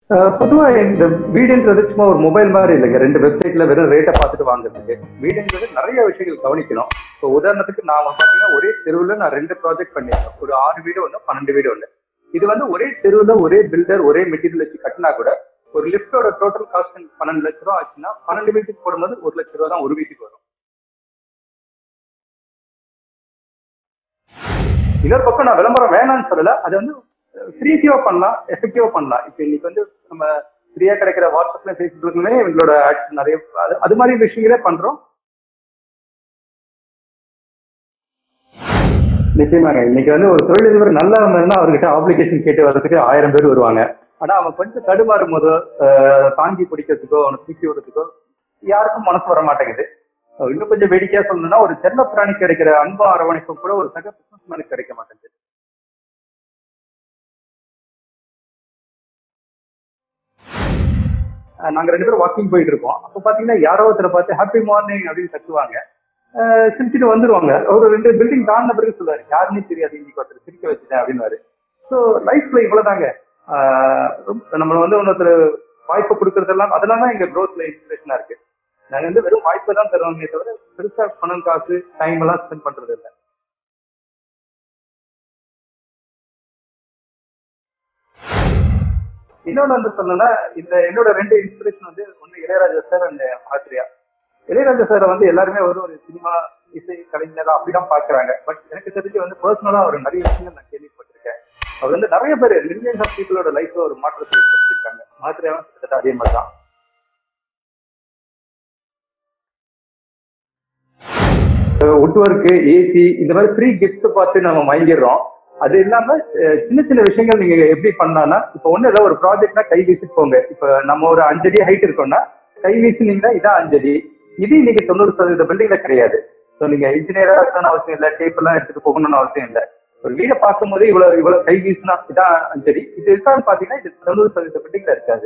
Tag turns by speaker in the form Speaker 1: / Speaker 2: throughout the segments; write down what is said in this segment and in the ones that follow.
Speaker 1: அஹ் பொதுவா இந்த வீடுன்றது சும்மா ஒரு மொபைல் மாதிரி இல்லைங்க ரெண்டு வெப்சைட்ல வெறும் ரேட்டை பார்த்துட்டு வாங்குறதுக்கு வீடுன்றது நிறைய விஷயங்கள் கவனிக்கணும் இப்போ உதாரணத்துக்கு நான் பாத்தீங்கன்னா ஒரே தெருவில் நான் ரெண்டு ப்ராஜெக்ட் பண்ணியிருக்கேன் ஒரு ஆறு வீடு ஒன்று பன்னெண்டு வீடு ஒன்று இது வந்து ஒரே தெருவில் ஒரே பில்டர் ஒரே மெட்டீரியல் வச்சு கட்டினா கூட ஒரு லிஃப்டோட டோட்டல் காஸ்ட் பன்னெண்டு லட்ச ரூபா ஆச்சுன்னா பன்னெண்டு வீட்டுக்கு போடும்போது ஒரு லட்ச ரூபா தான் ஒரு வீட்டுக்கு வரும் இன்னொரு பக்கம் நான் விளம்பரம் வேணாம்னு சொல்லல அது வந்து கிரியேட்டிவா பண்ணலாம் எஃபெக்டிவா பண்ணலாம் இப்போ இன்னைக்கு வந்து நம்ம ஃப்ரீயா கிடைக்கிற வாட்ஸ்அப்ல ஃபேஸ்புக்லயுமே எங்களோட ஆட்ஸ் நிறைய அது- அது மாதிரி விஷயங்களே பண்றோம் நிச்சயமாங்க இன்னைக்கு வந்து ஒரு தொழிலதிபர் நல்லா இருந்தா அவர்கிட்ட ஆப்ளிகேஷன் கேட்டு வர்றதுக்கு ஆயிரம் பேர் வருவாங்க ஆனா அவன் கொஞ்சம் தடுமாறும் போதோ அஹ், தாங்கி பிடிக்கிறதுக்கோ அவனை தூக்கி விடுறதுக்கோ யாருக்கும் மனசு வர மாட்டேங்குது அஹ் இன்னும் கொஞ்சம் வேடிக்கையா சொல்லணும்னா ஒரு செல்ல பிராணி கிடைக்கிற அன்பு அரவணைப்பு கூட ஒரு சக பிசினஸ் மேனுக்கு கிடைக்க மாட்டேங்குது அஹ் நாங்க ரெண்டு பேரும் வாக்கிங் போயிட்டு இருப்போம் அப்ப பாத்தீங்கன்னா யாரோ ஒருத்தரை பார்த்து ஹாப்பி மார்னிங் அப்படின்னு கத்துவாங்க அஹ் சிரிச்சுட்டு வந்துருவாங்க ஒரு ரெண்டு பில்டிங் தாண்டின பிறகு சொல்லுவாரு யாருன்னே தெரியாது இன்னைக்கு ஒருத்தர் சிரிக்க வச்சுட்டேன் அப்படின்னு ஸோ லைஃப்ல இவ்வளவுதாங்க ஆஹ் ரொம்ப- நம்மள வந்து இன்னொருத்தர் வாய்ப்பு கொடுக்கறதெல்லாம் அதெல்லாம் தான் எங்க க்ரோத்ல இன்ஸ்பிரேஷனா இருக்கு நாங்க வந்து வெறும் வாய்ப்பை தான் தருவாங்க தவிர பெருசா பணம் காசு டைம் எல்லாம் ஸ்பெண்ட் பண்றது இல்லை இன்னொன்னு வந்து சொல்லணும்னா இந்த என்னோட ரெண்டு இன்ஸ்பிரேஷன் வந்து ஒண்ணு இளையராஜா சார் அண்ட் ஆத்ரியா இளையராஜா சாரை வந்து எல்லாருமே ஒரு ஒரு சினிமா இசை கலைஞரா அப்படிதான் பாக்குறாங்க பட் எனக்கு தெரிஞ்சு வந்து பர்சனலா அவர் நிறைய விஷயங்கள் நான் கேள்விப்பட்டிருக்கேன் அவர் வந்து நிறைய பேர் மில்லியன்ஸ் ஆஃப் பீப்புளோட லைஃப்ல ஒரு மாற்றத்தை ஏற்படுத்திருக்காங்க ஆத்ரியாவும் கிட்டத்தட்ட அதே மாதிரி தான் வுட் ஒர்க்கு ஏசி இந்த மாதிரி ஃப்ரீ கிஃப்ட் பார்த்து நம்ம மயங்கிடுறோம் அது இல்லாம அஹ், சின்ன சின்ன விஷயங்கள் நீங்க எப்படி பண்ணலாம்னா இப்போ ஒண்ணு ஏதாவது ஒரு ப்ராஜெக்ட்னா கை வீசிட்டு போங்க இப்போ நம்ம ஒரு அஞ்சடி ஹைட் இருக்கோம்னா கை வீசினீங்கன்னா இதான் அஞ்சடி இது இன்னைக்கு தொண்ணூறு சதவீத பில்டிங்ல கிடையாது ஸோ நீங்க இன்ஜினியரா இருக்கணும்னு அவசியம் இல்லை டேப் எல்லாம் எடுத்துட்டு போகணும்னு அவசியம் இல்லை ஒரு வீடை பார்க்கும்போது இவ்வளவு இவ்வளவு கை வீசினா இதான் அஞ்சடி இது இருக்கான்னு பாத்தீங்கன்னா இது தொண்ணூறு சதவீத பில்டிங்ல இருக்காது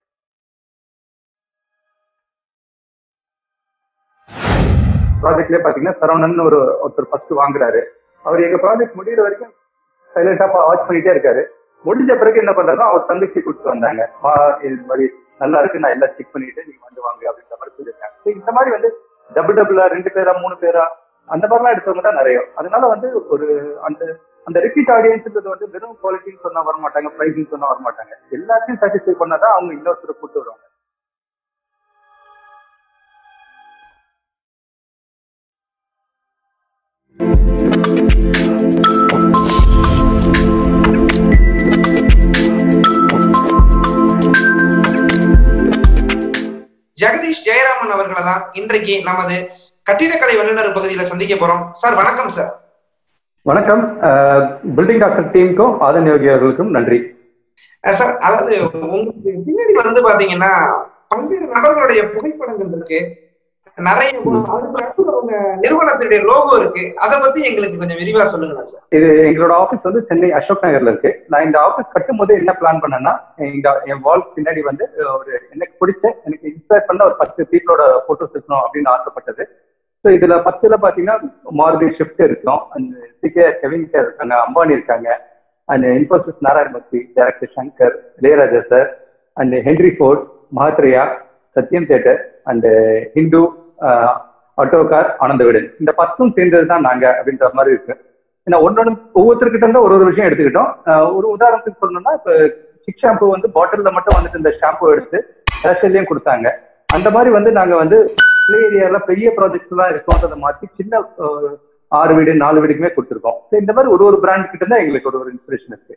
Speaker 1: ப்ராஜெக்ட்லயே பாத்தீங்கன்னா சரவணன் ஒரு ஒருத்தர் ஃபர்ஸ்ட் வாங்குறாரு அவர் எங்க ப்ராஜெக்ட் முடியிற வரைக்கும் சைலண்டா வாட்ச் பண்ணிட்டே இருக்காரு முடிஞ்ச பிறகு என்ன பண்றாருன்னா அவர் தங்கச்சி கூப்பிட்டு வந்தாங்க வா, இது மாதிரி நல்லா இருக்கு நான் எல்லாம் செக் பண்ணிட்டு நீங்க வந்து வாங்க அப்படின்ற மாதிரி சொல்லியிருக்காங்க So, இந்த மாதிரி வந்து டபுள் டபுளா ரெண்டு பேரா மூணு பேரா அந்த மாதிரிலாம் எடுத்தவங்க தான் நிறைய அதனால வந்து ஒரு அந்த அந்த ரிப்பீட் ஆடியன்ஸ்ன்றது வந்து வெறும் குவாலிட்டின்னு சொன்னா வர மாட்டாங்க ப்ரைஸிங் சொன்னா வர மாட்டாங்க எல்லாத்தையும் சாட்டிஸ்ஃபை பண்ணாதான் அவங்க இன்னொருத்தரை கூட்டு வருவாங்க
Speaker 2: ஜெகதீஷ் ஜெயராமன் அவர்களை தான் இன்றைக்கு நமது கட்டிடக்கலை வல்லுநர் பகுதியில சந்திக்க போறோம் சார் வணக்கம் சார்
Speaker 1: வணக்கம் பில்டிங் டாக்டர் டீமுக்கும் ஆதன் யோகி அவர்களுக்கும் நன்றி
Speaker 2: அஹ் சார் அதாவது உங்களுக்கு பின்னாடி வந்து பாத்தீங்கன்னா பல்வேறு நபர்களுடைய புகைப்படங்கள் இருக்கு நிறைய அதுக்கு அடுத்து உங்க நிறுவனத்துடைய லோகோ இருக்கு அதை பத்தி எங்களுக்கு கொஞ்சம் விரிவா சொல்லுங்களேன் சார்
Speaker 1: இது எங்களோட ஆஃபீஸ் வந்து சென்னை அசோக் நகர்ல இருக்கு நான் இந்த ஆஃபீஸ் கட்டும் போது என்ன பிளான் பண்ணேன்னா இந்த என் வால் பின்னாடி வந்து ஒரு எனக்கு பிடிச்ச எனக்கு இன்ஸ்பயர் பண்ண ஒரு பத்து பீப்புளோட போட்டோஸ் இருக்கணும் அப்படின்னு ஆசைப்பட்டது ஸோ இதுல பத்துல பாத்தீங்கன்னா மாருதி ஷிஃப்ட் இருக்கும் அந்த சிகே கெவின் சார் இருக்காங்க அம்பானி இருக்காங்க and Infosys Narayanamurthy director Shankar Ilaiyaraaja sir and Henry Ford Mahatria Sathyam theatre and Hindu Autocar Ananda Vikatan இந்த பத்தும் சேர்ந்தது தான் நாங்க அப்படின்ற மாதிரி இருக்கு ஏன்னா ஒன்னொன்று ஒவ்வொருத்தர்கிட்ட இருந்து ஒரு ஒரு விஷயம் எடுத்துக்கிட்டோம் அஹ் ஒரு உதாரணத்துக்கு சொல்லணும்னா இப்போ சிக் ஷாம்பு வந்து பாட்டில்ல மட்டும் வந்துட்டு இந்த ஷாம்பு எடுத்து ரேஷன்லயும் கொடுத்தாங்க அந்த மாதிரி வந்து நாங்க வந்து பிளே ஏரியால பெரிய ப்ராஜெக்ட்ஸ் எல்லாம் இருக்கோன்றதை மாற்றி சின்ன அஹ், ஆறு வீடு நாலு வீடுக்குமே கொடுத்துருக்கோம் So இந்த மாதிரி ஒரு ஒரு பிராண்ட் கிட்ட தான் எங்களுக்கு ஒரு ஒரு இன்ஸ்பிரேஷன் இருக்கு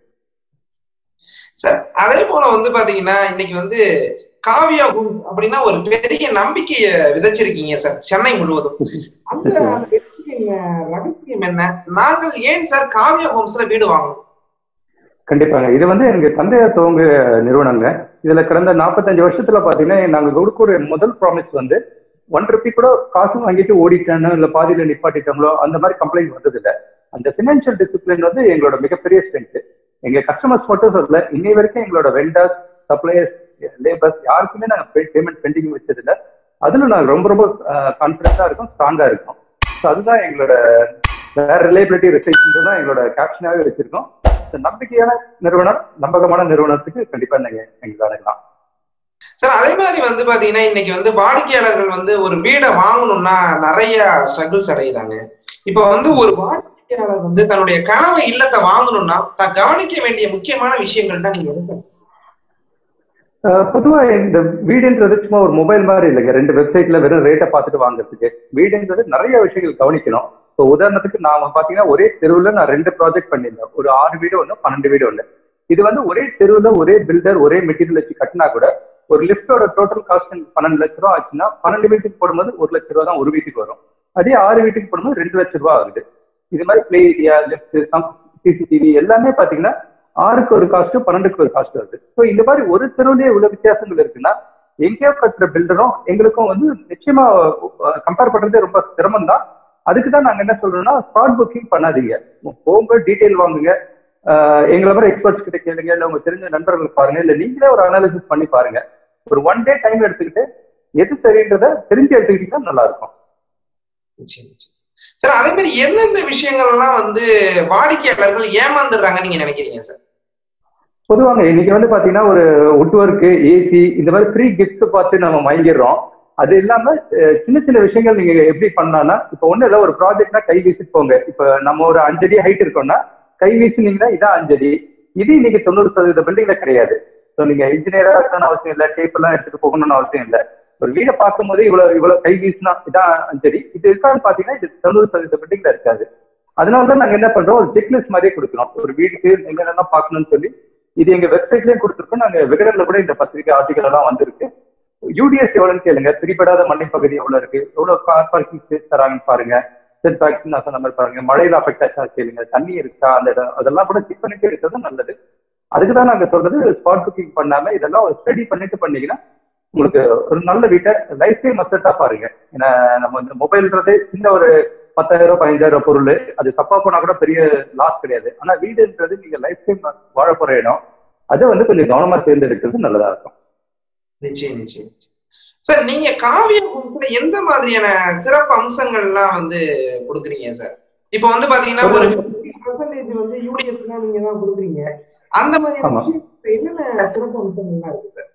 Speaker 2: சார் அதே போல வந்து பாத்தீங்கன்னா இன்னைக்கு வந்து காவியா ஹோம்ஸ் அப்படின்னா ஒரு பெரிய நம்பிக்கையை விதைச்சிருக்கீங்க சார் சென்னை முழுவதும் அந்த அந்த வெற்றியின் ரகசியம் என்ன நாங்கள் ஏன் சார் காவியா ஹோம்ஸ்ல வீடு வாங்கணும்
Speaker 1: கண்டிப்பாங்க இது வந்து எங்க தந்தையார் துவங்க நிறுவனங்க இதுல கடந்த நாற்பத்தஞ்சு வருஷத்துல பாத்தீங்கன்னா நாங்க கொடுக்குற முதல் ப்ராமிஸ் வந்து ஒன் ருபி கூட காசு வாங்கிட்டு ஓடிட்டானோ இல்ல பாதியில நிப்பாட்டிட்டாங்களோ அந்த மாதிரி கம்ப்ளைண்ட் வந்தது இல்ல அந்த பினான்சியல் டிசிப்ளின் வந்து எங்களோட மிகப்பெரிய ஸ்ட்ரென்த் எங்க கஸ்டமர்ஸ் மட்டும் சொல்லல இன்னை வரைக்கும் எங்களோட வெண்டர்ஸ் சப்ளையர்ஸ் லேபர்ஸ் யாருக்குமே நாங்க பேமெண்ட் பெண்டிங் வச்சது இல்ல அதுல நாங்க ரொம்ப ரொம்ப கான்பிடண்டா இருக்கும் ஸ்ட்ராங்கா இருக்கும் ஸோ அதுதான் எங்களோட வேற ரிலேபிலிட்டி ரிசர்ச் தான் எங்களோட கேப்ஷனாவே வச்சிருக்கோம் இந்த நம்பிக்கையான நிறுவனம் நம்பகமான நிறுவனத்துக்கு கண்டிப்பா நீங்க எங்களுக்கு அணுகலாம்
Speaker 2: சார் அதே மாதிரி வந்து பாத்தீங்கன்னா இன்னைக்கு வந்து வாடிக்கையாளர்கள் வந்து ஒரு வீடை வாங்கணும்னா நிறைய ஸ்ட்ரகிள்ஸ் அடைகிறாங்க இப்ப வந்து ஒரு வாடிக்கையாளர் வந்து தன்னுடைய கனவு இல்லத்தை வாங்கணும்னா தான் கவனிக்க வேண்டிய முக்கியமான விஷயங்கள் தான் நீங்க இருக்கு
Speaker 1: அஹ் பொதுவா இந்த வீடுன்றது சும்மா ஒரு மொபைல் மாதிரி இல்லைங்க ரெண்டு வெப்சைட்ல வெறும் ரேட்டை பார்த்துட்டு வாங்குறதுக்கு வீடுன்றது நிறைய விஷயங்கள் கவனிக்கணும் இப்போ உதாரணத்துக்கு நான் பாத்தீங்கன்னா ஒரே தெருவுல நான் ரெண்டு ப்ராஜெக்ட் பண்ணியிருந்தேன் ஒரு ஆறு வீடு ஒன்று பன்னெண்டு வீடு ஒன்று இது வந்து ஒரே தெருவுல ஒரே பில்டர் ஒரே மெட்டீரியல் வச்சு கட்டினா கூட ஒரு லிஃப்டோட டோட்டல் காஸ்ட் பன்னெண்டு லட்ச ரூபா ஆச்சுன்னா பன்னெண்டு வீட்டுக்கு போடும்போது ஒரு லட்ச ரூபா தான் ஒரு வீட்டுக்கு வரும் அதே ஆறு வீட்டுக்கு போடும்போது ரெண்டு லட்ச ரூபா ஆகுது இது மாதிரி பிளே ஏரியா லிஃப்ட் சிசிடிவி எல்லாமே பாத்தீங்கன்னா ஆறுக்கு ஒரு காஸ்ட் பன்னெண்டுக்கு ஒரு காஸ்ட் வருது ஸோ இந்த மாதிரி ஒரு தெருவுலயே இவ்வளவு வித்தியாசங்கள் இருக்குன்னா எங்கேயோ கட்டுற பில்டரும் எங்களுக்கும் வந்து நிச்சயமா கம்பேர் பண்றதே ரொம்ப சிரமம் தான் அதுக்கு தான் நாங்க என்ன சொல்றோம்னா ஸ்பாட் புக்கிங் பண்ணாதீங்க போகும்போது டீட்டெயில் வாங்குங்க ஆஹ் எங்களை மாதிரி எக்ஸ்பர்ட்ஸ் கிட்ட கேளுங்க இல்ல உங்க தெரிஞ்ச நண்பர்களுக்கு பாருங்க இல்ல நீங்களே ஒரு அனாலிசிஸ் பண்ணி பாருங்க ஒரு ஒன் டே டைம் எடுத்துக்கிட்டு எது சரின்றத தெரிஞ்சு எடுத்துக்கிட்டீங்கன்னா நல்லா இருக்கும்
Speaker 2: சார் அதே மாதிரி எந்தெந்த விஷயங்கள்லாம் வந்து வாடிக்கையாளர்கள் ஏமாந்துடுறாங்க நீங்க நினைக்கிறீங்க சார்
Speaker 1: பொதுவாங்க இன்னைக்கு வந்து பாத்தீங்கன்னா ஒரு உட் ஒர்க் ஏசி இந்த மாதிரி ஃப்ரீ கிஃப்ட் பார்த்து நம்ம மயங்கிடுறோம் அது இல்லாம அஹ், சின்ன சின்ன விஷயங்கள் நீங்க எப்படி பண்ணலாம்னா இப்போ ஒண்ணு இல்ல ஒரு ப்ராஜெக்ட்னா கை வீசிட்டு போங்க இப்ப நம்ம ஒரு அஞ்சடி ஹைட் இருக்கோம்னா கை வீசினீங்கன்னா இதான் அஞ்சடி இது இன்னைக்கு தொண்ணூறு சதவீத பில்டிங்ல கிடையாது ஸோ நீங்க இன்ஜினியரா இருக்கணும்னு அவசியம் இல்லை டேப் எல்லாம் எடுத்துட்டு போகணும்னு அவசியம் இல்லை ஒரு வீடை பார்க்கும்போது இவ்வளவு இவ்வளவு கை வீசினா இதான் அஞ்சடி இது இருக்கான்னு பாத்தீங்கன்னா இது தொண்ணூறு சதவீத பில்டிங்ல இருக்காது அதனால தான் நாங்க என்ன பண்றோம் ஒரு செக்லிஸ்ட் மாதிரியே கொடுக்குறோம் ஒரு வீட்டுக்கு எங்க என்னென்ன பார்க்கணும்னு சொல்லி இது எங்க வெப்சைட்லயும் கொடுத்துருக்கோம் நாங்க விகடன்ல கூட இந்த பத்திரிகை ஆர்டிகல் எல்லாம் வந்திருக்கு யூடிஎஸ் எவ்வளவுன்னு கேளுங்க பிரிபடாத மண்ணை பகுதி எவ்வளவு இருக்கு எவ்வளவு கார் பார்க்கிங் ஸ்பேஸ் தராங்கன்னு பாருங்க செட் பேக்ஸ் நான் சொன்ன மாதிரி பாருங்க மழையில அஃபெக்ட் ஆச்சா கேளுங்க தண்ணி இருக்கா அந்த இடம் அதெல்லாம் கூட செக் பண்ணிட்டு இருக்கிறது நல்லது அதுக்கு தான் நாங்க சொல்றது ஸ்பாட் புக்கிங் பண்ணாம இதெல்லாம் ஒரு ஸ்டடி பண்ணிட்டு பண்ணீங்கன்னா உங்களுக்கு ஒரு நல்ல வீட்டை லைஃப் டைம் மஸ்டா பாருங்க ஏன்னா நம்ம இந்த மொபைல்ன்றது சின்ன ஒரு பத்தாயிரம் பதினஞ்சாயிரம் பொருள் அது தப்பா போனா கூட பெரிய லாஸ் கிடையாது ஆனா வீடுன்றது நீங்க லைஃப் டைம் வாழ போற இடம் அதை வந்து கொஞ்சம் கவனமா தேர்ந்தெடுக்கிறது நல்லதா இருக்கும்
Speaker 2: நிச்சயம் நிச்சயம் சார் நீங்க காவிய குரூப்ல எந்த மாதிரியான சிறப்பு அம்சங்கள்லாம் வந்து கொடுக்குறீங்க சார் இப்போ வந்து பாத்தீங்கன்னா ஒரு பர்சன்டேஜ் வந்து யூடிஎஸ்லாம் நீங்க தான் கொடுக்குறீங்க அந்த மாதிரியான
Speaker 1: ஆமா.
Speaker 2: விஷயத்துல என்னென்ன சிறப்பு அம்சங்கள்லாம் இருக்கு சார்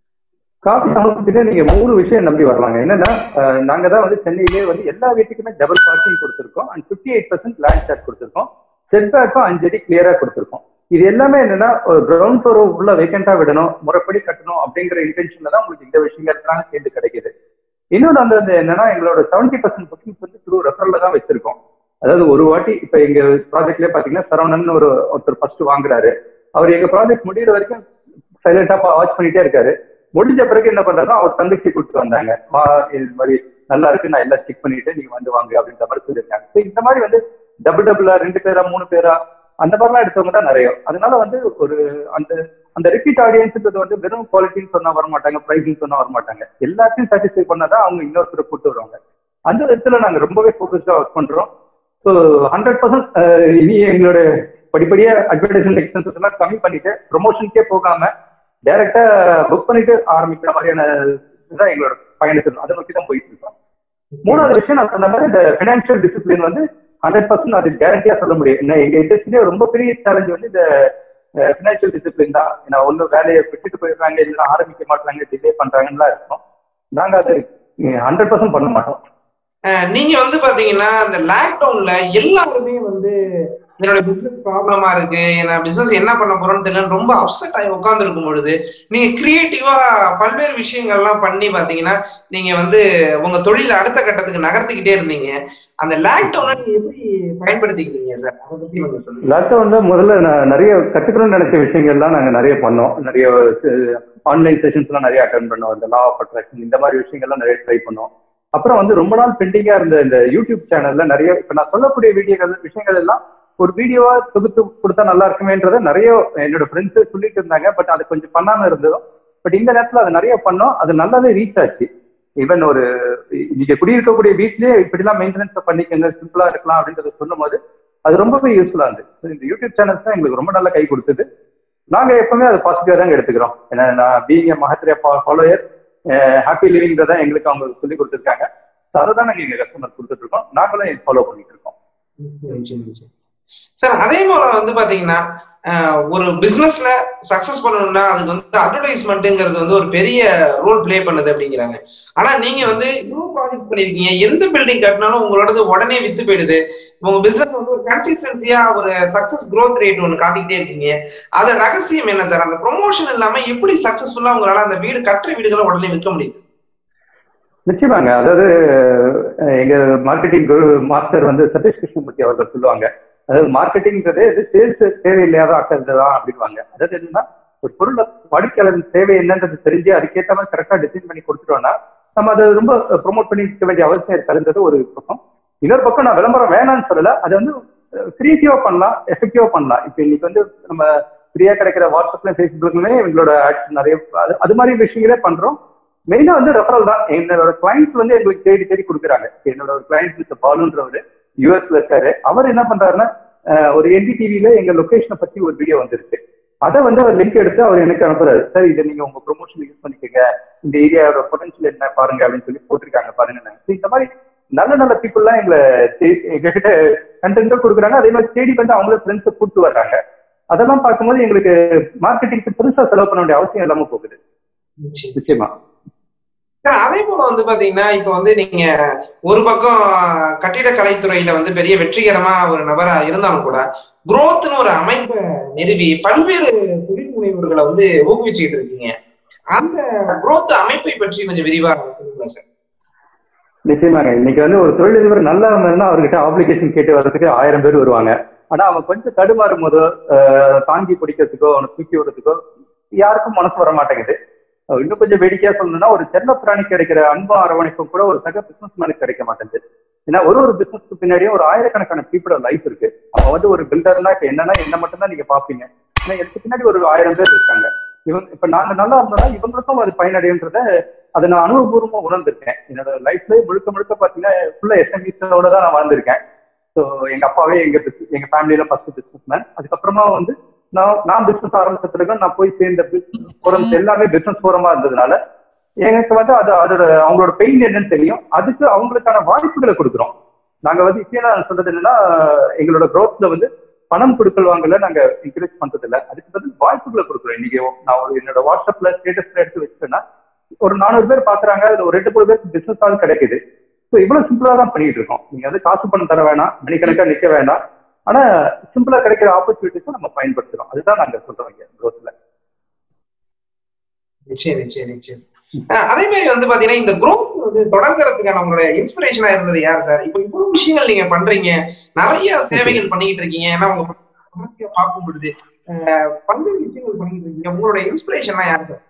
Speaker 1: காஃபி சமூகத்திலே நீங்க மூணு விஷயம் நம்பி வரலாங்க என்னன்னா அஹ், நாங்க தான் வந்து சென்னையிலே வந்து எல்லா வீட்டுக்குமே டபுள் பார்க்கிங் கொடுத்துருக்கோம் and fifty eight percent land charge கொடுத்துருக்கோம் செட்பேக்கும் அஞ்சடி கிளியரா கொடுத்துருக்கோம் இது எல்லாமே என்னன்னா ஒரு கிரவுண்ட் ஃப்ளோர் உள்ள வேக்கண்டா விடணும் முறைப்படி கட்டணும் அப்படிங்கிற இன்டென்ஷன்ல தான் உங்களுக்கு இந்த விஷயங்கள்லாம் சேர்ந்து கிடைக்குது இன்னொன்று அந்த அந்த என்னன்னா எங்களோட செவன்டி பர்சன்ட் புக்கிங்ஸ் வந்து த்ரூ ரெஃபரல்ல தான் வச்சிருக்கோம் அதாவது ஒரு வாட்டி இப்ப எங்க ப்ராஜெக்ட்லயே பாத்தீங்கன்னா சரவணன் ஒரு ஒருத்தர் ஃபர்ஸ்ட் வாங்குறாரு அவர் எங்க ப்ராஜெக்ட் முடியிற வரைக்கும் சைலண்டா வாட்ச் பண்ணிட்டே இருக்காரு முடிஞ்ச பிறகு என்ன பண்றாருன்னா அவர் தங்கச்சி கூப்பிட்டு வந்தாங்க வா இது மாதிரி நல்லா இருக்கு நான் எல்லாம் செக் பண்ணிட்டு நீங்க வந்து வாங்க அப்படின்ற மாதிரி சொல்லியிருக்காங்க So இந்த மாதிரி வந்து டபுள் டபுளா ரெண்டு பேரா மூணு பேரா அந்த மாதிரிலாம் எடுத்தவங்க தான் நிறைய அதனால வந்து ஒரு அந்த அந்த ரிப்பீட் ஆடியன்ஸ்ன்றது வந்து வெறும் குவாலிட்டின்னு சொன்னா வர மாட்டாங்க ப்ரைஸ்ன்னு சொன்னா வர மாட்டாங்க எல்லாத்தையும் சாட்டிஸ்ஃபை பண்ணாதான் அவங்க இன்னொருத்தரை கூட்டு வருவாங்க அந்த விதத்துல நாங்க ரொம்பவே ஃபோக்கஸ்டா ஒர்க் பண்றோம் ஸோ ஹண்ட்ரட் பர்சன்ட் இனி எங்களோட படிப்படியா அட்வர்டைஸ்மெண்ட் எக்ஸ்பென்சஸ் எல்லாம் கம்மி பண்ணிட்டு ப்ரொமோஷனுக்கே போகாம டைரக்டா புக் பண்ணிட்டு ஆரம்பிக்கிற மாதிரியான இதுதான் எங்களோட பயணத்தில் அதை நோக்கி தான் போயிட்டு இருக்கோம் மூணாவது விஷயம் நான் சொன்ன மாதிரி இந்த பினான்சியல் டிசிப்ளின் வந்து ஹண்ட்ரட் பர்சன்ட் அது கேரண்டியா சொல்ல முடியும் ஏன்னா எங்க இண்டஸ்ட்ரியிலே ரொம்ப பெரிய சேலஞ்ச் வந்து இந்த பினான்சியல் டிசிப்ளின் தான் ஏன்னா ஒண்ணு வேலையை விட்டுட்டு போயிடுறாங்க இல்லைன்னா ஆரம்பிக்க மாட்டாங்க டிலே பண்றாங்கன்னு இருக்கும் நாங்க அது ஹண்ட்ரட் பர்சன்ட் பண்ண மாட்டோம்
Speaker 2: அஹ் நீங்க வந்து பாத்தீங்கன்னா இந்த லாக்டவுன்ல எல்லாருமே வந்து என்னோட பிசினஸ் ப்ராப்ளமா இருக்கு நான் பிசினஸ் என்ன பண்ண போறோம்னு தெரியல ரொம்ப அப்செட் ஆகி உட்கார்ந்து இருக்கும் பொழுது நீங்க கிரியேட்டிவா பல்வேறு விஷயங்கள்லாம் பண்ணி பாத்தீங்கன்னா நீங்க வந்து உங்க தொழில அடுத்த கட்டத்துக்கு நகர்த்திக்கிட்டே இருந்தீங்க அந்த லாக்டவுனை நீங்க எப்படி பயன்படுத்திக்கிட்டீங்க சார் அதை பத்தி கொஞ்சம் சொல்லுங்க
Speaker 1: லாக்டவுன்ல முதல்ல நான் நிறைய கத்துக்கணும்னு நினைச்ச விஷயங்கள்லாம் நாங்க நிறைய பண்ணோம் நிறைய ஆன்லைன் செஷன்ஸ்லாம் நிறைய அட்டன் பண்ணோம் இந்த லா ஆஃப் அட்ராக்ஷன் இந்த மாதிரி விஷயங்கள்லாம் நிறைய ட்ரை பண்ணோம் அப்புறம் வந்து ரொம்ப நாள் பெண்டிங்கா இருந்த இந்த யூடியூப் சேனல்ல நிறைய இப்ப நான் சொல்லக்கூடிய வீடியோகள் விஷயங்கள் எல்லாம் ஒரு வீடியோவா தொகுத்து கொடுத்தா நல்லா இருக்குமேன்றத நிறைய என்னோட ஃப்ரெண்ட்ஸ் சொல்லிட்டு இருந்தாங்க பட் அது கொஞ்சம் பண்ணாம இருந்ததும் பட் இந்த நேரத்துல அது நிறைய பண்ணோம் அது நல்லாவே ரீச் ஆச்சு ஈவன் ஒரு நீங்க குடியிருக்கக்கூடிய வீட்லயே இப்படிலாம் மெயின்டெனன்ஸ் பண்ணிக்கங்க சிம்பிளா இருக்கலாம் அப்படின்றத சொல்லும்போது அது ரொம்பவே யூஸ்ஃபுல்லா இருந்து இந்த யூடியூப் சேனல்ஸ் தான் எங்களுக்கு ரொம்ப நல்ல கை கொடுத்தது நாங்க எப்பவுமே அதை பாசிட்டிவா தாங்க எடுத்துக்கிறோம் ஏன்னா நான் being Mahatria follower happy living தான் எங்களுக்கு அவங்க சொல்லி கொடுத்துருக்காங்க அதை தான் நாங்க எங்க கஸ்டமர் கொடுத்துட்டு இருக்கோம் நாங்களும் ஃபாலோ பண்ணிட்டு இருக்கோம்
Speaker 2: சார் அதே போல வந்து பாத்தீங்கன்னா ஒரு பிசினஸ்ல சக்சஸ் பண்ணணும்னா அதுக்கு வந்து அட்வர்டைஸ்மெண்ட்ங்கிறது வந்து ஒரு பெரிய ரோல் பிளே பண்ணுது அப்படிங்கிறாங்க ஆனா நீங்க வந்து இவ்வளவு ப்ராஜெக்ட் பண்ணிருக்கீங்க எந்த பில்டிங் கட்டினாலும் உங்களோடது உடனே வித்து போயிடுது உங்க பிசினஸ் வந்து ஒரு கன்சிஸ்டன்சியா ஒரு சக்சஸ் க்ரோத் ரேட் ஒன்று காட்டிக்கிட்டே இருக்கீங்க அது ரகசியம் என்ன சார் அந்த ப்ரொமோஷன் இல்லாம எப்படி சக்சஸ்ஃபுல்லா உங்களால அந்த வீடு கட்டுற வீடுகளை உடனே விற்க முடியுது
Speaker 1: நிச்சயமாங்க அதாவது எங்க மார்க்கெட்டிங் மாஸ்டர் வந்து சதீஷ் கிருஷ்ணமூர்த்தி அவர்கள் சொல்லுவாங்க அதாவது மார்க்கெட்டிங்கிறது இது சேல்ஸ் தேவையில்லாத ஆக்கிறது தான் அப்படின்வாங்க அதாவது என்னன்னா ஒரு பொருளை வாடிக்கையாளரின் தேவை என்னன்றது தெரிஞ்சு அதுக்கேற்ற மாதிரி கரெக்டாக டிசைன் பண்ணி கொடுத்துட்டோம்னா நம்ம அதை ரொம்ப ப்ரொமோட் பண்ணி இருக்க வேண்டிய அவசியம் இருக்காதுன்றது ஒரு பக்கம் இன்னொரு பக்கம் நான் விளம்பரம் வேணாம்னு சொல்லல அதை வந்து கிரியேட்டிவா பண்ணலாம் எஃபெக்டிவா பண்ணலாம் இப்போ இன்னைக்கு வந்து நம்ம ஃப்ரீயா கிடைக்கிற வாட்ஸ்அப்ல ஃபேஸ்புக்லயுமே எங்களோட ஆக்ஷன் நிறைய அது அது மாதிரி விஷயங்களே பண்றோம் மெயினா வந்து ரெஃபரல் தான் என்னோட கிளைண்ட்ஸ் வந்து எங்களுக்கு தேடி தேடி கொடுக்குறாங்க என்னோட ஒரு கிளைண்ட் மிஸ்டர் பாலுன்றவர் யூஎஸ்ல இருக்காரு அவர் என்ன பண்றாருன்னா ஒரு என்டிடிவில எங்க லொகேஷனை பத்தி ஒரு வீடியோ வந்துருக்கு அதை வந்து அவர் லிங்க் எடுத்து அவர் எனக்கு அனுப்புறாரு சார் இதை நீங்க உங்க ப்ரொமோஷன் யூஸ் பண்ணிக்கோங்க இந்த ஏரியாவோட பொட்டன்ஷியல் என்ன பாருங்க அப்படின்னு சொல்லி போட்டிருக்காங்க பாருங்க இந்த மாதிரி நல்ல நல்ல பீப்புள்லாம் எங்களை எங்ககிட்ட கண்டென்ட்டும் கொடுக்குறாங்க அதே மாதிரி தேடி வந்து அவங்களே ஃப்ரெண்ட்ஸை கூப்பிட்டு வர்றாங்க அதெல்லாம் பார்க்கும்போது எங்களுக்கு மார்க்கெட்டிங்க்கு பெருசா செலவு பண்ண வேண்டிய அவசியம் இல்லாம போகுது நிச்சயமா
Speaker 2: அதே போல வந்து பாத்தீங்கன்னா இப்ப வந்து நீங்க ஒரு பக்கம் கட்டிட கலைத்துறையில வந்து பெரிய வெற்றிகரமா ஒரு நபரா இருந்தாலும் கூட குரோத்னு ஒரு அமைப்பை நிறுவி பல்வேறு தொழில் முனைவர்களை வந்து ஊக்குவிச்சுக்கிட்டு இருக்கீங்க அந்த குரோத் அமைப்பை பற்றி கொஞ்சம் விரிவா சொல்லுங்க சார்
Speaker 1: நிச்சயமாங்க இன்னைக்கு வந்து ஒரு தொழிலதிபர் நல்லா இருந்தாருன்னா அவர்கிட்ட அப்ளிகேஷன் கேட்டு வர்றதுக்கு ஆயிரம் பேர் வருவாங்க ஆனா அவன் கொஞ்சம் தடுமாறும் போதோ தாங்கி பிடிக்கிறதுக்கோ அவனை தூக்கி விடுறதுக்கோ யாருக்கும் மனசு வர மாட்டேங்குது இன்னும் கொஞ்சம் வேடிக்கையா சொல்லணும்னா ஒரு செல்ல பிராணி கிடைக்கிற அன்பு அரவணைப்பும் கூட ஒரு சக பிசினஸ் மேனுக்கு கிடைக்க மாட்டேங்குது ஏன்னா ஒரு ஒரு பிசினஸ்க்கு பின்னாடியும் ஒரு ஆயிரக்கணக்கான பீப்புளோட லைஃப் இருக்கு அப்ப வந்து ஒரு பில்டர்னா இப்ப என்னன்னா என்ன மட்டும் தான் நீங்க பாப்பீங்க ஏன்னா எனக்கு பின்னாடி ஒரு ஆயிரம் பேர் இருக்காங்க இவங்க இப்ப நாங்க நல்லா இருந்தோம்னா இவங்களுக்கும் அது பயனடைன்றத அதை நான் அனுபவபூர்வமா உணர்ந்திருக்கேன் என்னோட லைஃப்ல முழுக்க முழுக்க பாத்தீங்கன்னா ஃபுல்லா எஸ்எம்இஸோட தான் நான் வாழ்ந்திருக்கேன் ஸோ எங்க அப்பாவே எங்க எங்க ஃபேமிலியில ஃபர்ஸ்ட் பிசினஸ் மேன் அதுக்கப்புறமா வந்து நான் நான் பிசினஸ் ஆரம்பிச்ச பிறகு நான் போய் சேர்ந்த பிசினஸ் ஃபோரம்ஸ் எல்லாமே பிசினஸ் ஃபோரமா இருந்ததுனால எனக்கு வந்து அது அதோட அவங்களோட பெயின் என்னன்னு தெரியும் அதுக்கு அவங்களுக்கான வாய்ப்புகளை கொடுக்குறோம் நாங்க வந்து இப்போ நான் சொல்றது என்னன்னா எங்களோட க்ரோத்ல வந்து பணம் கொடுக்கல் வாங்கல நாங்க என்கரேஜ் பண்றது இல்ல அதுக்கு பதில் வாய்ப்புகளை கொடுக்குறோம் இன்னைக்கு நான் ஒரு என்னோட வாட்ஸ்அப்ல ஸ்டேட்டஸ்ல எடுத்து வச்சுட்டேன்னா ஒரு நானூறு பேர் பாக்குறாங்க அதுல ஒரு ரெண்டு மூணு பேருக்கு பிசினஸ் ஆகும் கிடைக்குது ஸோ இவ்வளவு சிம்பிளா தான் பண்ணிட்டு இருக்கோம் நீங்க வந்து காசு பணம் தர வேணாம் மணிக்கணக்கா நிக்க வேண்டாம் ஆனா சிம்பிளா கிடைக்கிற ஆப்பர்ச்சுனிட்டிஸை நம்ம பயன்படுத்துறோம் அதுதான் நாங்க சொல்றோம் இங்க க்ரோத்ல
Speaker 2: நிச்சயம் நிச்சயம் நிச்சயம் அதே மாதிரி வந்து பாத்தீங்கன்னா இந்த குரோத் வந்து தொடங்குறதுக்கான உங்களுடைய இன்ஸ்பிரேஷனா இருந்தது யார் சார் இப்போ இவ்வளவு விஷயங்கள் நீங்க பண்றீங்க நிறைய சேவைகள் பண்ணிக்கிட்டு இருக்கீங்க ஏன்னா உங்க பார்க்கும் பொழுது பல்வேறு விஷயங்கள் பண்ணிட்டு இருக்கீங்க உங்களோட இன்ஸ்பிரேஷன்லாம் யார் சார்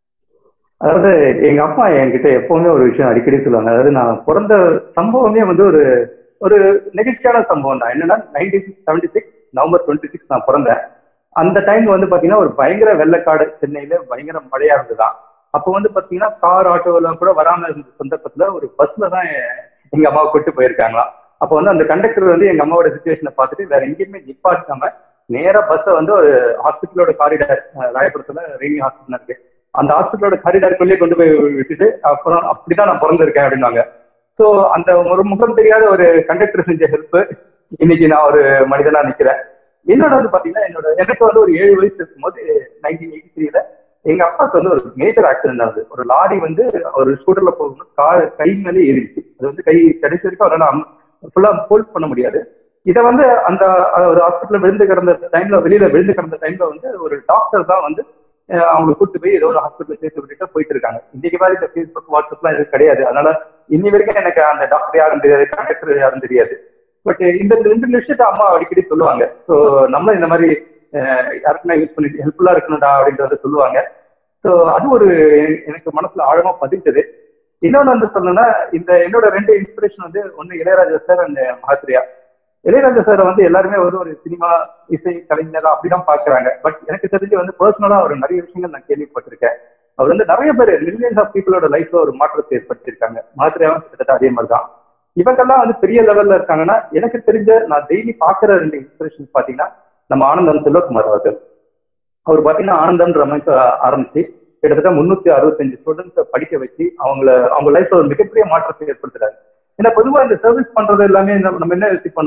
Speaker 1: அதாவது எங்க அப்பா என்கிட்ட எப்பவுமே ஒரு விஷயம் அடிக்கடி சொல்லுவாங்க அதாவது நான் பிறந்த சம்பவமே வந்து ஒரு ஒரு நெகிழ்ச்சியான சம்பவம் தான் என்னன்னா nineteen seventy six November twenty six நான் பிறந்தேன் அந்த டைம் வந்து பாத்தீங்கன்னா ஒரு பயங்கர வெள்ளக்காடு சென்னையில பயங்கர மழையா இருந்துதான் அப்போ வந்து பாத்தீங்கன்னா கார் ஆட்டோலாம் கூட வராம இருந்த சந்தர்ப்பத்துல ஒரு பஸ்ல தான் எங்க அம்மாவை கூட்டு போயிருக்காங்களாம் அப்போ வந்து அந்த கண்டக்டர் வந்து எங்க அம்மாவோட சுச்சுவேஷனை பார்த்துட்டு வேற எங்கேயுமே நிப்பாட்டாம நேரா பஸ்ஸை வந்து ஒரு ஹாஸ்பிட்டலோட காரிடார் ராயபுரத்துல ரெய்னி ஹாஸ்பிட்டல் இருக்கு அந்த ஹாஸ்பிட்டலோட காரிடாருக்குள்ளேயே கொண்டு போய் விட்டுட்டு அப்புறம் அப்படிதான் நான் பிறந்திருக்கேன் அப்படின்னாங்க ஸோ அந்த ஒரு முகம் தெரியாத ஒரு கண்டக்டர் செஞ்ச ஹெல்ப் இன்னைக்கு நான் ஒரு மனிதனா நிக்கிறேன் என்னோட வந்து பாத்தீங்கன்னா என்னோட எனக்கு வந்து ஒரு ஏழு வயசு இருக்கும்போது நைன்டீன் எயிட்டி த்ரீல எங்க அப்பாவுக்கு வந்து ஒரு மேஜர் ஆக்சிடென்ட் ஆகுது ஒரு லாரி வந்து ஒரு ஸ்கூட்டர்ல போகணும் கார் கை மேலே ஏறிடுச்சு அது வந்து கை கடைசி வரைக்கும் அவரால் ஃபுல்லா ஹோல்ட் பண்ண முடியாது இதை வந்து அந்த ஒரு ஹாஸ்பிட்டல் விழுந்து கிடந்த டைம்ல வெளியில விழுந்து கிடந்த டைம்ல வந்து ஒரு டாக்டர் தான் வந்து அவங்க கூட்டு போய் ஏதோ ஒரு ஹாஸ்பிட்டல் சேர்த்து விட்டுட்டு போயிட்டு இருக்காங்க இன்னைக்கு மாதிரி இந்த ஃபேஸ்புக் வாட்ஸ்அப்லாம் எதுவும் கிடையாது அதனால இன்னி வரைக்கும் எனக்கு அந்த டாக்டர் யாரும் தெரியாது கண்டக்டர் யாரும் தெரியாது பட் இந்த ரெண்டு விஷயத்த அம்மா அடிக்கடி சொல்லுவாங்க ஸோ நம்ம இந்த மாதிரி யாருக்குன்னா யூஸ் பண்ணிட்டு ஹெல்ப்ஃபுல்லா இருக்கணும்டா அப்படின்றத சொல்லுவாங்க ஸோ அது ஒரு எனக்கு மனசுல ஆழமா பதிஞ்சது இன்னொன்று வந்து சொல்லணும்னா இந்த என்னோட ரெண்டு இன்ஸ்பிரேஷன் வந்து ஒன்னு Ilaiyaraaja sir and Mahatria Ilaiyaraaja sir வந்து எல்லாருமே ஒரு ஒரு சினிமா இசை கலைஞரா அப்படிதான் பாக்குறாங்க பட் எனக்கு தெரிஞ்சு வந்து பர்சனலா ஒரு நிறைய விஷயங்கள் நான் கேள்விப்பட்டிருக்கேன் அவர் வந்து நிறைய பேர் மில்லியன்ஸ் ஆஃப் பீப்புளோட லைஃப்ல ஒரு மாற்றத்தை ஏற்படுத்தியிருக்காங்க மகாத்ரியாவும் கிட்டத்தட்ட அதே மாதிரி தான் இவங்கெல்லாம் வந்து பெரிய லெவல்ல இருக்காங்கன்னா எனக்கு தெரிஞ்ச நான் டெய்லி பாக்குற ரெண்டு இன்ஸ்பிரேஷன் பாத்தீங்கன்னா நம்ம ஆனந்தம் செல்வகுமார் அவர்கள் அவர் பாத்தீங்கன்னா ஆனந்தம்ன்ற அமைப்பு ஆரம்பிச்சு கிட்டத்தட்ட முன்னூத்தி அறுபத்தஞ்சு ஸ்டூடெண்ட்ஸை படிக்க வச்சு அவங்கள அவங்க லைஃப்ல ஒரு மிகப்பெரிய மாற்றத்தை ஏற்படுத்துறாரு ஏன்னா பொதுவா இந்த சர்வீஸ் பண்றது எல்லாமே நம்ம என்ன யோசிப்போம்னா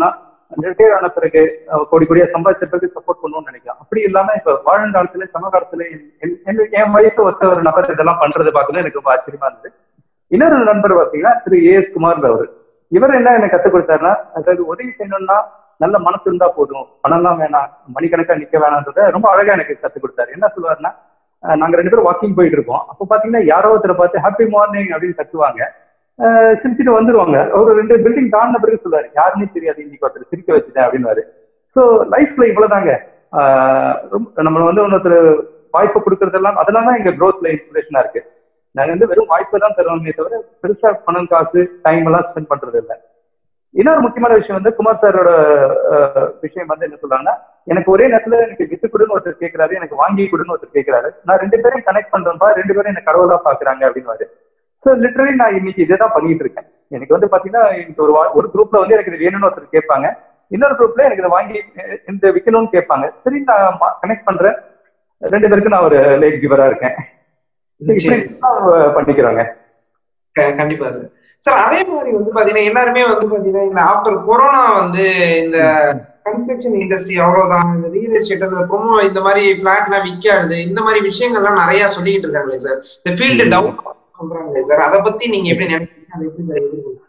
Speaker 1: ரிட்டையர் ஆன பிறகு அஹ், கோடி கோடியா சம்பாதிச்ச பிறகு சப்போர்ட் பண்ணுவோம்னு நினைக்கலாம் அப்படி இல்லாம இப்ப வாழங்காலத்துல சமகாலத்துல என்- என்- என் என் வயசு ஒத்த ஒரு நபர் இதெல்லாம் பண்றது பார்க்கணும் எனக்கு ரொம்ப ஆச்சரியமா இருந்தது இன்னொரு நண்பர் பாத்தீங்கன்னா திரு ஏ எஸ் குமார் அவர் இவர் என்ன எனக்கு கத்துக் கொடுத்தாருன்னா அதாவது உதவி செய்யணும்னா நல்ல மனசு இருந்தா போதும் பணம்லாம் வேணாம் மணிக்கணக்கா நிக்க வேணாம்ன்றத ரொம்ப அழகா எனக்கு கத்துக் கொடுத்தாரு என்ன சொல்லுவாருன்னா அஹ், நாங்க ரெண்டு பேரும் வாக்கிங் போயிட்டு இருக்கோம் அப்ப பாத்தீங்கன்னா யாரோ ஒருத்தரை பார்த்து ஹாப்பி மார்னிங் அப்படின்னு கத்துவாங்க அஹ், சிரிச்சுட்டு வந்துருவாங்க ஒரு ரெண்டு பில்டிங் தாண்டின பிறகு சொல்லுவாரு யாருன்னே தெரியாது இன்னைக்கு ஒருத்தர் சிரிக்க வச்சுட்டேன் அப்படின்னு ஸோ லைஃப்ல இவ்வளவுதாங்க ஆஹ் ரொம்ப நம்ம வந்து இன்னொருத்தர் வாய்ப்பு கொடுக்கறதெல்லாம் அதெல்லாம் தான் எங்க growthல இன்ஸ்பிரேஷனா இருக்கு நாங்க வந்து வெறும் வாய்ப்பை தான் தருவோமே தவிர பெருசா பணம் காசு டைம் எல்லாம் ஸ்பெண்ட் பண்றது இல்லை இன்னொரு முக்கியமான விஷயம் வந்து குமார் சாரோட அஹ், விஷயம் வந்து என்ன சொல்றாங்கன்னா எனக்கு ஒரே நேரத்துல எனக்கு வித்து கொடுன்னு ஒருத்தர் கேட்கிறாரு எனக்கு வாங்கி கொடுன்னு ஒருத்தர் கேட்கிறாரு நான் ரெண்டு பேரையும் கனெக்ட் பண்றேன்பா ரெண்டு பேரும் என்ன கடவுளா பாக்குறாங்க அப்படின்னு ஸோ லிட்டரலி நான் இன்னைக்கு இதை தான் பண்ணிட்டு இருக்கேன் எனக்கு வந்து பாத்தீங்கன்னா எனக்கு ஒரு வா- ஒரு குரூப்ல வந்து எனக்கு இது வேணும்னு ஒருத்தர் கேட்பாங்க இன்னொரு குரூப்ல எனக்கு இதை வாங்கி அஹ், இந்த விற்கணும்னு கேட்பாங்க சரி நான் கனெக்ட் பண்றேன் ரெண்டு பேருக்கு நான் ஒரு லேட் கிவரா இருக்கேன் இப்படி
Speaker 2: நிச்சயம்.
Speaker 1: தான் பண்ணிக்கிறாங்க
Speaker 2: க- கண்டிப்பா சார் சார் அதே மாதிரி வந்து பாத்தீங்கன்னா எல்லாருமே வந்து பாத்தீங்கன்னா இந்த ஆஃப்டர் கொரோனா வந்து இந்த கன்ஸ்ட்ரக்ஷன் இண்டஸ்ட்ரி அவ்வளவுதான் இந்த ரியல் எஸ்டேட் இந்த ப்ரொமோ இந்த மாதிரி பிளாட்லாம் விற்காது இந்த மாதிரி விஷயங்கள்லாம் நிறைய சொல்லிட்டு இருக்காங்களே சார் இந்த ஃபீல்டு டவுன் சொல்றாங்களே சார் அதை பத்தி நீங்க எப்படி நினைக்கிறீங்க அதை எப்படி சார் எதிர்கொள்றீங்க?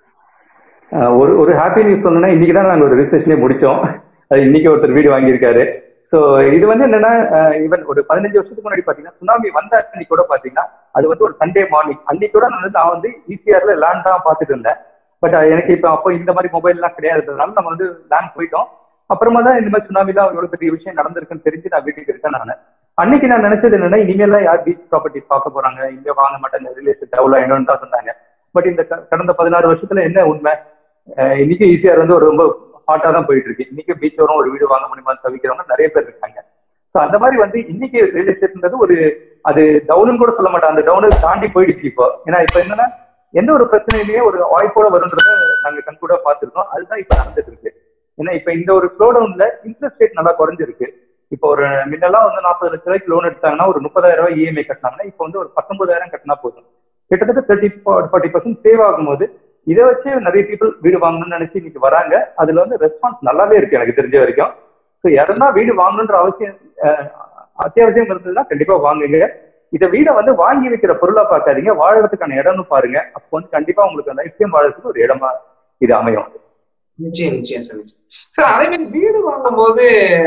Speaker 1: அஹ் ஒரு ஒரு ஹாப்பி நியூஸ் சொல்லணும்னா இன்னைக்கு தான் நாங்கள் ஒரு ரிசர்ச்லேயே முடிச்சோம் அது இன்னைக்கு ஒருத்தர் வீடு வாங்கியிருக்காரு ஸோ இது வந்து என்னன்னா ஈவன் ஒரு பதினஞ்சு வருஷத்துக்கு முன்னாடி பார்த்தீங்கன்னா சுனாமி வந்த அன்னைக்கு கூட பார்த்தீங்கன்னா அது வந்து ஒரு சண்டே மார்னிங் அன்னைக்கு கூட நான் வந்து நான் வந்து ஈசிஆர்ல லேண்ட் தான் பார்த்துட்டு இருந்தேன் பட் எனக்கு இப்போ அப்போ இந்த மாதிரி மொபைல்லாம் கிடையாதுன்றதுனால நம்ம வந்து லேண்ட் போயிட்டோம் அப்புறமா தான் இந்த மாதிரி சுனாமிலாம் இவ்வளவு பெரிய விஷயம் நடந்திருக்குன்னு தெரிஞ்சு நான் வீட்டுக்கு இருக்கேன் நான் அன்னைக்கு நான் நினைச்சது என்னன்னா இனிமேல்லாம் யார் பீச் ப்ராப்பர்ட்டி பார்க்க போறாங்க இங்க வாங்க மாட்டாங்க ரிலேஷன் டெவலப் ஆயிடும்னு தான் சொன்னாங்க பட் இந்த க- கடந்த பதினாறு வருஷத்துல என்ன உண்மை அஹ் இன்னைக்கு ஈஸியார் வந்து ஒரு ரொம்ப ஹாட்டா தான் போயிட்டு இருக்கு இன்னைக்கு பீச் வரும் ஒரு வீடு வாங்க முடியுமான்னு தவிக்கிறவங்க நிறைய பேர் இருக்காங்க ஸோ அந்த மாதிரி வந்து இன்னைக்கு ரியல் எஸ்டேட்ன்றது ஒரு அது டவுனுன்னு கூட சொல்ல மாட்டேன் அந்த டவுனை தாண்டி போயிடுச்சு இப்போ ஏன்னா இப்போ என்னன்னா எந்த ஒரு பிரச்சனையிலேயே ஒரு வாய்ப்போட வரும்ன்றத நாங்க கண்கூட பார்த்திருக்கோம் அதுதான் இப்போ நடந்துட்டு இருக்கு ஏன்னா இப்போ இந்த ஒரு ஸ்லோ டவுன்ல இன்ட்ரெஸ்ட் ரேட் நல்லா குறைஞ்சிருக்கு இப்போ ஒரு முன்னெல்லாம் வந்து நாற்பது லட்ச ரூபாய்க்கு லோன் எடுத்தாங்கன்னா ஒரு முப்பதாயிரம் ரூபாய் இஎம்ஐ கட்டினாங்கன்னா இப்போ வந்து ஒரு பத்தொன்பதாயிரம் கட்டினா போதும் கிட்டத்தட்ட தேர்ட்டி ஃபார்ட்டி பர்சன்ட் சேவ் ஆகும்போது இதை வச்சு நிறைய பீப்புள் வீடு வாங்கணும்னு நினைச்சு இன்னைக்கு வராங்க அதுல வந்து ரெஸ்பான்ஸ் நல்லாவே இருக்கு எனக்கு தெரிஞ்ச வரைக்கும் ஸோ யாருன்னா வீடு வாங்கணுன்ற அவசியம் அஹ், அத்தியாவசியம் இருந்ததுன்னா கண்டிப்பா வாங்குங்க இதை வீடை வந்து வாங்கி வைக்கிற பொருளா பார்க்காதீங்க வாழறதுக்கான இடம்னு பாருங்க அப்போ வந்து கண்டிப்பா உங்களுக்கு லைஃப் டைம் வாழறதுக்கு ஒரு இடமா இது அமையும்
Speaker 2: நிச்சயம் நிச்சயம் சார் நிச்சயம் சார் அதே மாதிரி வீடு வாங்கும்போது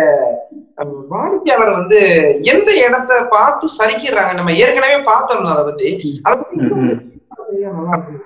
Speaker 2: அஹ், வாடிக்கையாளர் வந்து எந்த இடத்த பார்த்து சரிக்கிறாங்க நம்ம ஏற்கனவே பார்த்தோம் அதை பத்தி அதை பத்தி இன்னும்
Speaker 1: ம், ம்.
Speaker 2: தெரிஞ்சா நல்லா இருக்கும்.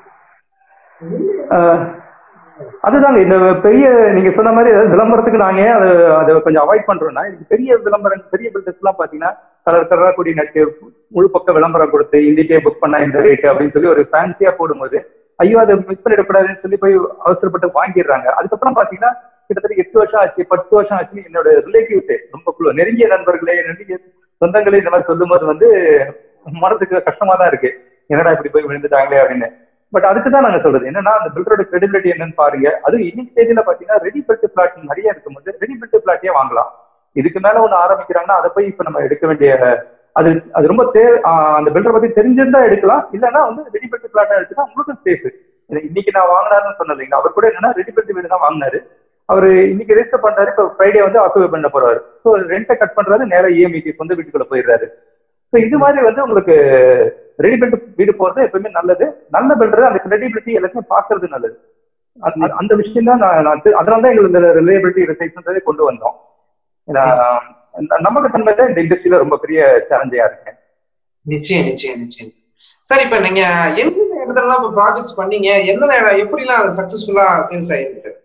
Speaker 1: ஆஹ் அதுதாங்க இந்த பெரிய நீங்க சொன்ன மாதிரி அதாவது விளம்பரத்துக்கு நாங்க ஏன் அதை அதை கொஞ்சம் அவாய்ட் பண்றோம்னா இது பெரிய விளம்பரம் பெரிய பில்டர்ஸ் எல்லாம் பாத்தீங்கன்னா கலர் கலரா கொடி நட்டு முழு பக்க விளம்பரம் கொடுத்து இந்திக்கே புக் பண்ணா இந்த ரேட் அப்படின்னு சொல்லி ஒரு ஃபேன்சியா போடும்போது ஐயோ அதை மிஸ் பண்ணிடக்கூடாதுன்னு சொல்லி போய் அவசரப்பட்டு வாங்கிடுறாங்க அதுக்கப்புறம் பாத்தீங்கன்னா கிட்டத்தட்ட எட்டு வருஷம் ஆச்சு பத்து வருஷம் ஆச்சு என்னோட ரிலேட்டிவ்ஸ் ரொம்ப குழு நெருங்கிய நண்பர்களே நெருங்கிய சொந்தங்களே இந்த மாதிரி சொல்லும்போது வந்து மனதுக்கு கஷ்டமா தான் இருக்கு என்னடா இப்படி போய் விழுந்துட்டாங்களே அப்படின்னு பட் அதுக்கு தான் நாங்க சொல்றது என்னன்னா அந்த பில்டரோட கிரெடிபிலிட்டி என்னன்னு பாருங்க அதுவும் இன்னைக்கு ஸ்டேஜ்ல பாத்தீங்கன்னா ரெடி பில்ட் பிளாட் நிறைய இருக்கும்போது ரெடி பில்ட் பிளாட்டே வாங்கலாம் இதுக்கு மேல ஒண்ணு ஆரம்பிக்கிறாங்கன்னா அதை போய் இப்ப நம்ம எடுக்க வேண்டிய அது அது ரொம்ப தே ஆஹ் அந்த பில்டரை பத்தி தெரிஞ்சிருந்தா எடுக்கலாம் இல்லைன்னா வந்து ரெடி பில்ட் பிளாட்டா எடுத்துனா உங்களுக்கு சேஃப் இன்னைக்கு நான் வாங்கினாருன்னு சொன்னது அவர் கூட என்னன்னா ரெடி பில்ட் வீடு தான் வாங்கினாரு அவர் இன்னைக்கு ரெஜிஸ்டர் பண்றாரு இப்போ ஃப்ரைடே வந்து ஆக்குபை பண்ண போறாரு ஸோ ரெண்டை கட் பண்றாரு நேரா இஎம்ஐக்கு சொந்த வீட்டுக்குள்ள போயிடுறாரு ஸோ இது மாதிரி வந்து உங்களுக்கு ரெடி பில்ட் வீடு போறது எப்பவுமே நல்லது நல்ல பில்டர் அந்த கிரெடிபிலிட்டி எல்லாத்தையும் பாக்குறது நல்லது அந்த- அந்த விஷயம் தான் நான் நான் தெ- அதனால தான் எங்களுக்கு இந்த ரிலையபிலிட்டி ரிசைட்ன்றதே கொண்டு வந்தோம் ஏன்னா, ந- நம்பகத்தன்மை தான் இந்த இண்டஸ்ட்ரியில ரொம்ப பெரிய சேலஞ்சா இருக்கு
Speaker 2: நிச்சயம் நிச்சயம் நிச்சயம் சார் இப்ப நீங்க எந்தெந்த இடத்துலலாம் இப்ப ப்ராஜெக்ட்ஸ் பண்ணீங்க எந்தெந்த இடம் எப்படிலாம் சக்சஸ்ஃபுல்லா சேல்ஸ் ஆயிருக்கு சார்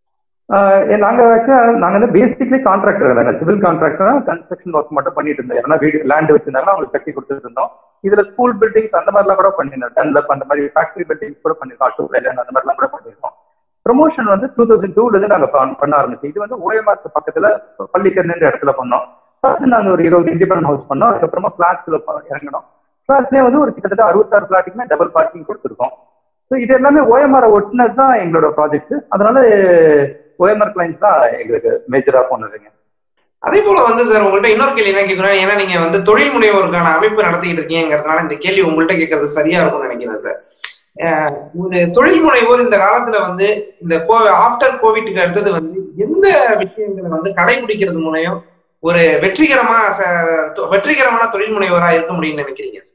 Speaker 1: ஆஹ் ஏ- நாங்க actually நாங்க வந்து பேசிக்லி கான்ட்ராக்டர் தாங்க சிவில் கான்ட்ராக்டர் கன்ஸ்ட்ரக்ஷன் ஒர்க் மட்டும் பண்ணிட்டு இருந்தோம் ஏன்னா வீடு லேண்ட் வச்சிருந்தாங்கன்னா அவங்களுக்கு கட்டி கொடுத்துட்டு இருந்தோம் இதுல ஸ்கூல் பில்டிங்ஸ் அந்த மாதிரிலாம் கூட பண்ணிருந்தோம் டன்லப் அந்த மாதிரி ஃபேக்டரி பில்டிங்ஸ் கூட பண்ணிருக்கோம் அசோக் லேண்ட் அந்த மாதிரிலாம் கூட பண்ணிருக்கோம் ப்ரொமோஷன் வந்து டூ தௌசண்ட் டூல இருந்து நாங்க பண்ண- பண்ண ஆரம்பிச்சோம் இது வந்து ஓஎம்ஆர் பக்கத்துல பள்ளிக்கரணுன்ற இடத்துல பண்ணோம் ஃபர்ஸ்ட் நாங்க ஒரு இருபது இண்டிபெண்டன்ட் ஹவுஸ் பண்ணோம் அதுக்கப்புறமா பிளாட்ஸ்ல இறங்கணும் பிளாட்ஸ்லேயே வந்து ஒரு கிட்டத்தட்ட அறுபத்தாறு பிளாட்டுக்குமே டபுள் பார்க்கிங் கொடுத்துருக்கோம் ஸோ இது எல்லாமே ஓஎம்ஆர் ஒட்டினது தான் எங்களோட ப்ராஜெக்ட் அதனால ஓஎம்ஆர் கிளைண்ட்ஸ் தான் எங்களுக்கு மேஜரா போனதுங்க
Speaker 2: அதே போல வந்து சார் உங்கள்ட்ட இன்னொரு கேள்வி என்ன கேட்கிறேன் ஏன்னா நீங்க வந்து தொழில் முனைவோருக்கான அமைப்பு நடத்திட்டு இருக்கீங்கிறதுனால இந்த கேள்வி உங்கள்ட்ட கேட்கறது சரியா இருக்கும்னு நினைக்கிறேன் சார் அஹ் ஒரு தொழில் முனைவோர் இந்த காலத்துல வந்து இந்த ஆஃப்டர் கோவிட்க்கு அடுத்தது வந்து எந்த விஷயங்களை வந்து கடைபிடிக்கிறது மூலம் ஒரு வெற்றிகரமா ச- வெற்றிகரமான தொழில் முனைவரா இருக்க முடியும்னு நினைக்கிறீங்க சார்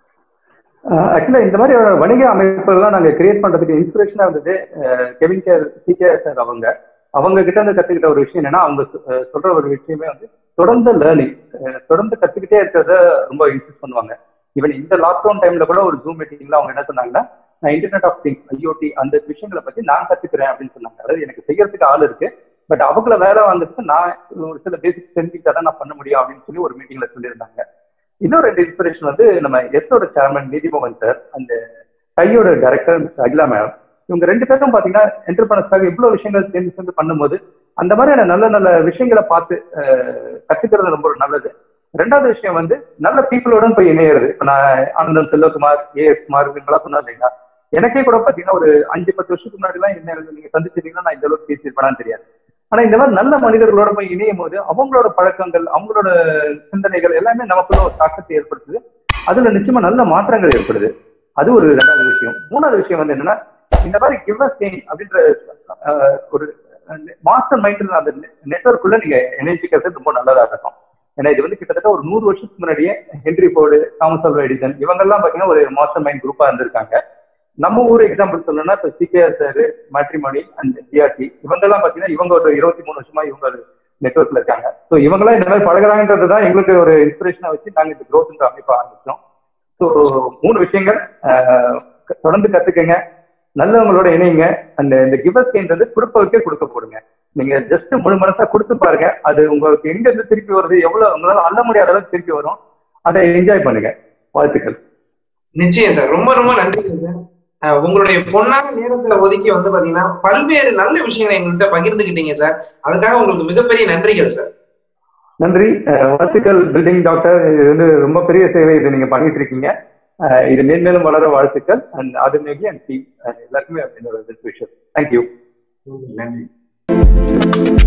Speaker 1: ஆக்சுவலா இந்த மாதிரி ஒரு வணிக அமைப்புகள்லாம் நாங்க கிரியேட் பண்றதுக்கு இன்ஸ்பிரேஷனா இருந்தது அஹ், கெவின் கேர் சிகேஆர் சார் அவங்க அவங்க கிட்ட இருந்து கத்துக்கிட்ட ஒரு விஷயம் என்னன்னா அவங்க சொ- அஹ், சொல்ற ஒரு விஷயமே வந்து தொடர்ந்து லேர்னிங் தொடர்ந்து கத்துக்கிட்டே இருக்கிறத ரொம்ப இன்சிஸ்ட் பண்ணுவாங்க ஈவன் இந்த லாக்டவுன் டைம்ல கூட ஒரு ஜூம் மீட்டிங்ல அவங்க என்ன சொன்னாங்கன்னா நான் இன்டர்நெட் ஆஃப் திங்ஸ் ஐஓடி அந்த விஷயங்களை பத்தி நான் கத்துக்கிறேன் அப்படின்னு சொன்னாங்க அதாவது எனக்கு செய்யறதுக்கு ஆள் இருக்கு பட் அவங்கள வேலை வந்துட்டு நான் ஒரு சில பேசிக் தெரிஞ்சுக்கிட்டா தான் நான் பண்ண முடியும் அப்படின்னு சொல்லி ஒரு மீட்டிங்ல சொல்லியிருந்தாங்க இன்னொரு ரெண்டு இன்ஸ்பிரேஷன் வந்து நம்ம எஸ்ஓட சேர்மன் நீதிமோகன் சார் அந்த கையோட டைரக்டர் மிஸ்டர் அகிலா மேடம் இவங்க ரெண்டு பேரும் பாத்தீங்கன்னா என்டர்பிரனர்ஸ்க்காக இவ்வளவு விஷயங்கள் சேர்ந்து சேர்ந்து பண்ணும்போது அந்த மாதிரியான நல்ல நல்ல விஷயங்களை பார்த்து அஹ், கத்துக்கிறது ரொம்ப நல்லது ரெண்டாவது விஷயம் வந்து நல்ல பீப்புளோட போய் இணையிறது இப்ப நான் ஆனந்தம் செல்வகுமார் ஏ எஸ் குமார் இவங்கெல்லாம் சொன்னா இல்லைங்களா எனக்கே கூட பாத்தீங்கன்னா ஒரு அஞ்சு பத்து வருஷத்துக்கு முன்னாடி எல்லாம் என்ன நீங்க சந்திச்சிருந்தீங்கன்னா நான் இந்த அளவுக்கு பேசியிருப்பேனான்னு தெரியாது ஆனா இந்த மாதிரி நல்ல மனிதர்களோட போய் இணையும் போது அவங்களோட பழக்கங்கள் அவங்களோட சிந்தனைகள் எல்லாமே நமக்குள்ள ஒரு தாக்கத்தை ஏற்படுத்துது அதுல நிச்சயமா நல்ல மாற்றங்கள் ஏற்படுது அது ஒரு ரெண்டாவது விஷயம் மூணாவது விஷயம் வந்து என்னன்னா இந்த மாதிரி கிவ் அஸ் கெயின் அப்படின்ற அஹ், ஒரு மாஸ்டர் மைண்ட் அந்த நெட்ஒர்க்குள்ள நீங்க இணைச்சிக்கிறது ரொம்ப நல்லதா இருக்கும் ஏன்னா இது வந்து கிட்டத்தட்ட ஒரு நூறு வருஷத்துக்கு முன்னாடியே Henry Ford Thomas Alva Edison இவங்கெல்லாம் பாத்தீங்கன்னா ஒரு மாஸ்டர் மைண்ட் குரூப்பா இருந்திருக்காங்க நம்ம ஊர் எக்ஸாம்பிள் சொல்லணும்னா இப்போ CKR sir matrimony and TRT இவங்கெல்லாம் பாத்தீங்கன்னா இவங்க ஒரு இருபத்தி மூணு வருஷமா இவங்க ஒரு நெட்ஒர்க்ல இருக்காங்க ஸோ இவங்கெல்லாம் இந்த மாதிரி பழகுறாங்கன்றது தான் எங்களுக்கு ஒரு இன்ஸ்பிரேஷனா வச்சு நாங்க இந்த க்ரோத்ன்ற அமைப்பை ஆரம்பிச்சோம் ஸோ மூணு விஷயங்கள் ஆஹ், தொடர்ந்து கத்துக்கங்க நல்லவங்களோட இணைங்க அந்த இந்த கிவஸ்கேன்றது கொடுப்பவருக்கே கொடுக்க போடுங்க நீங்க ஜஸ்ட் முழு மனசா கொடுத்து பாருங்க அது உங்களுக்கு எங்க இருந்து திருப்பி வருது எவ்வளவு உங்களால அள்ள முடியாத அளவுக்கு திருப்பி வரும் அதை என்ஜாய் பண்ணுங்க வாழ்த்துக்கள்
Speaker 2: நிச்சயம் சார் ரொம்ப ரொம்ப நன்றி சார் அஹ் உங்களுடைய பொன்னான நேரத்துல ஒதுக்கி வந்து பாத்தீங்கன்னா பல்வேறு நல்ல விஷயங்களை எங்கள்கிட்ட பகிர்ந்துக்கிட்டீங்க சார் அதுக்காக உங்களுக்கு மிகப்பெரிய நன்றிகள் சார்
Speaker 1: நன்றி அஹ், வாழ்த்துக்கள் பில்டிங் டாக்டர் இது வந்து ரொம்ப பெரிய சேவை இது நீங்க பண்ணிட்டு இருக்கீங்க அஹ், இது மேன்மேலும் வளர வாழ்த்துக்கள் அண்ட் ஆதிமேகி அண்ட் டீம் எல்லாருக்குமே என்னோட விஷயம் தேங்க்யூ
Speaker 2: நன்றி